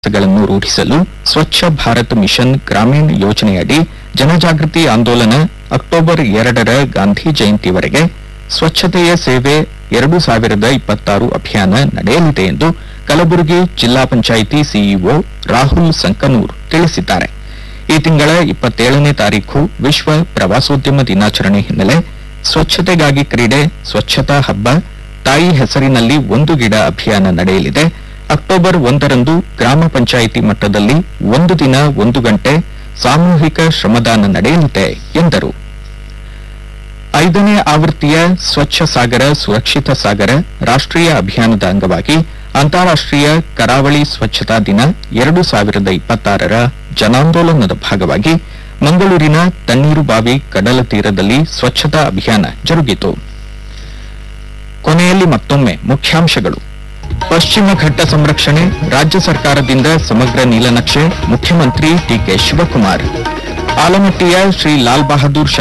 ಗಳನ್ನು ರೂಢಿಸಲು ಸ್ವಚ್ಛ ಭಾರತ್ ಮಿಷನ್ ಗ್ರಾಮೀಣ ಯೋಜನೆಯಡಿ ಜನಜಾಗೃತಿ ಆಂದೋಲನ ಅಕ್ಟೋಬರ್ ಎರಡರ ಗಾಂಧಿ ಜಯಂತಿವರೆಗೆ ಸ್ವಚ್ಛತೆಯ ಸೇವೆ ಎರಡು ಸಾವಿರದ ಇಪ್ಪತ್ತಾರು ಅಭಿಯಾನ ನಡೆಯಲಿದೆ ಎಂದು ಕಲಬುರಗಿ ಜಿಲ್ಲಾ ಪಂಚಾಯಿತಿ ಸಿಇಒ ರಾಹುಲ್ ಸಂಕನೂರ್ ತಿಳಿಸಿದ್ದಾರೆ ಈ ತಿಂಗಳ ಇಪ್ಪತ್ತೇಳನೇ ತಾರೀಖು ವಿಶ್ವ ಪ್ರವಾಸೋದ್ಯಮ ದಿನಾಚರಣೆ ಹಿನ್ನೆಲೆ ಸ್ವಚ್ಛತೆಗಾಗಿ ಕ್ರೀಡೆ ಸ್ವಚ್ಛತಾ ಹಬ್ಬ ತಾಯಿ ಹೆಸರಿನಲ್ಲಿ ಒಂದು ಗಿಡ ಅಭಿಯಾನ ನಡೆಯಲಿದೆ ಅಕ್ಟೋಬರ್ ಒಂದರಂದು ಗ್ರಾಮ ಪಂಚಾಯಿತಿ ಮಟ್ಟದಲ್ಲಿ ಒಂದು ದಿನ ಒಂದು ಗಂಟೆ ಸಾಮೂಹಿಕ ಶ್ರಮದಾನ ನಡೆಯಲಿದೆ ಎಂದರು ಐದನೇ ಆವೃತ್ತಿಯ ಸ್ವಚ್ಛ ಸಾಗರ ಸುರಕ್ಷಿತ ಸಾಗರ ರಾಷ್ಟ್ರೀಯ ಅಭಿಯಾನದ ಅಂಗವಾಗಿ ಅಂತಾರಾಷ್ಟ್ರೀಯ ಕರಾವಳಿ ಸ್ವಚ್ಛತಾ ದಿನ ಎರಡು ಸಾವಿರದ ಇಪ್ಪತ್ತಾರರ ಜನಾಂದೋಲನದ ಭಾಗವಾಗಿ ಮಂಗಳೂರಿನ ತಣ್ಣೀರುಬಾವಿ ಕಡಲ ತೀರದಲ್ಲಿ ಸ್ವಚ್ಛತಾ ಅಭಿಯಾನ ಜರುಗಿತು ಕೊನೆಯಲ್ಲಿ ಮತ್ತೊಮ್ಮೆ ಮುಖ್ಯಾಂಶಗಳು ಪಶ್ಚಿಮ ಘಟ್ಟ ಸಂರಕ್ಷಣೆ ರಾಜ್ಯ ಸರ್ಕಾರದಿಂದ ಸಮಗ್ರ ನೀಲನಕ್ಷೆ ಮುಖ್ಯಮಂತ್ರಿ ಡಿಕೆ ಶಿವಕುಮಾರ್ ಆಲಮಟ್ಟಿಯ ಶ್ರೀ ಲಾಲ್ ಬಹದ್ದೂರ್